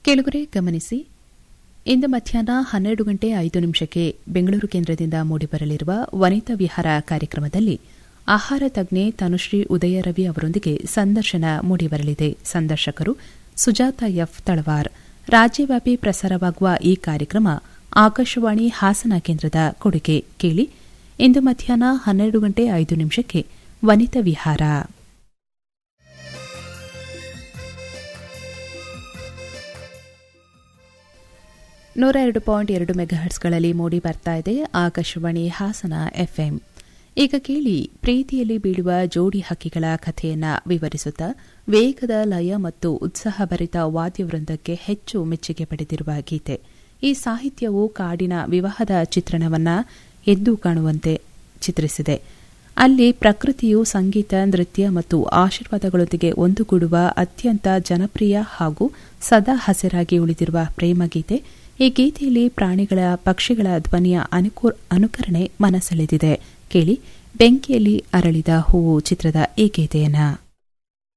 ಕೆಳಗರೆ ಗಮನಿಸಿ ಇಂದು ಮಧ್ಯಾಹ್ನ ಹನ್ನೆರಡು ಗಂಟೆ ಐದು ನಿಮಿಷಕ್ಕೆ ಬೆಂಗಳೂರು ಕೇಂದ್ರದಿಂದ ಮೂಡಿಬರಲಿರುವ ವನಿತಾ ವಿಹಾರ ಕಾರ್ಯಕ್ರಮದಲ್ಲಿ ಆಹಾರ ತಜ್ಞೆ ತನುಶ್ರೀ ಉದಯರವಿ ಅವರೊಂದಿಗೆ ಸಂದರ್ಶನ ಮೂಡಿಬರಲಿದೆ ಸಂದರ್ಶಕರು ಸುಜಾತ ಎಫ್ ತಳವಾರ್ ರಾಜ್ಯವ್ಯಾಪಿ ಪ್ರಸಾರವಾಗುವ ಈ ಕಾರ್ಯಕ್ರಮ ಆಕಾಶವಾಣಿ ಹಾಸನ ಕೇಂದ್ರದ ಕೊಡುಗೆ ಕೇಳಿ ಇಂದು ಮಧ್ಯಾಹ್ನ ಹನ್ನೆರಡು ಗಂಟೆ ಐದು ನಿಮಿಷಕ್ಕೆ ವನಿತಾ ವಿಹಾರ ನೂರ ಎರಡು ಪಾಯಿಂಟ್ ಎರಡು ಮೆಗಾಹರ್ಟ್ಸ್ಗಳಲ್ಲಿ ಮೂಡಿ ಬರ್ತಾ ಇದೆ ಆಕಾಶವಾಣಿ ಹಾಸನ ಎಫ್ಎಂ ಈಗ ಕೇಳಿ ಪ್ರೀತಿಯಲ್ಲಿ ಬೀಳುವ ಜೋಡಿ ಹಕ್ಕಿಗಳ ಕಥೆಯನ್ನ ವಿವರಿಸುತ್ತಾ ವೇಗದ ಲಯ ಮತ್ತು ಉತ್ಸಾಹಭರಿತ ವಾದ್ಯವೃಂದಕ್ಕೆ ಹೆಚ್ಚು ಮೆಚ್ಚುಗೆ ಪಡೆದಿರುವ ಗೀತೆ ಈ ಸಾಹಿತ್ಯವು ಕಾಡಿನ ವಿವಾಹದ ಚಿತ್ರಣವನ್ನ ಎದ್ದು ಕಾಣುವಂತೆ ಚಿತ್ರಿಸಿದೆ ಅಲ್ಲಿ ಪ್ರಕೃತಿಯು ಸಂಗೀತ ನೃತ್ಯ ಮತ್ತು ಆಶೀರ್ವಾದಗಳೊಂದಿಗೆ ಒಂದುಗೂಡುವ ಅತ್ಯಂತ ಜನಪ್ರಿಯ ಹಾಗೂ ಸದಾ ಹಸಿರಾಗಿ ಉಳಿದಿರುವ ಪ್ರೇಮಗೀತೆ ಈ ಗೀತೆಯಲ್ಲಿ ಪ್ರಾಣಿಗಳ ಪಕ್ಷಿಗಳ ಧ್ವನಿಯ ಅನುಕರಣೆ ಮನಸೆಳೆದಿದೆ ಕೇಳಿ ಬೆಂಕಿಯಲ್ಲಿ ಅರಳಿದ ಹೂವು ಚಿತ್ರದ ಈ ಗೀತೆಯನ್ನ